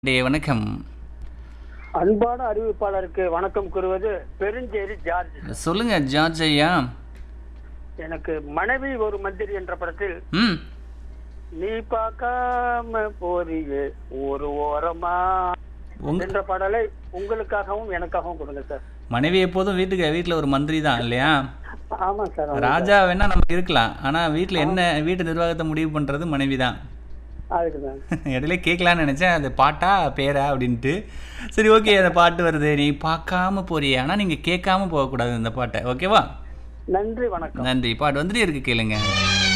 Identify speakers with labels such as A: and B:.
A: டே வணக்கம்
B: அன்பான அறிவிப்பாளருக்கு வணக்கம் கூறுவது பெருஞ்சேரி ஜார்ஜ்
A: சொல்லுங்க ஜார்ஜ் ஐயா
B: எனக்கு மனைவி ஒரு மந்திரி என்ற படத்தில்
A: ம்
B: நீ பார்க்காம போறியே ஒரு ஓரமா
A: உங்க
B: என்ற பாடலை உங்களுக்காகவும் எனக்காகவும் கொடுங்க சார்
A: மனைவி எப்போதும் வீட்டுக்கு வீட்டில் ஒரு மந்திரி தான் இல்லையா
B: ஆமா சார் ஆமா
A: ராஜா வேணா நம்ம இருக்கலாம் ஆனால் வீட்டில் என்ன வீட்டு நிர்வாகத்தை முடிவு பண்ணுறது மனைவி தான்
B: சார். அதுக்குதான்
A: இடையில கேட்கலான்னு நினச்சேன் அது பாட்டா பேரா அப்படின்ட்டு சரி ஓகே அந்த பாட்டு வருது நீ பார்க்காம போறியே ஆனால் நீங்கள் கேட்காம போகக்கூடாது இந்த பாட்டை ஓகேவா
B: நன்றி வணக்கம்
A: நன்றி பாட்டு வந்துட்டே இருக்கு கேளுங்க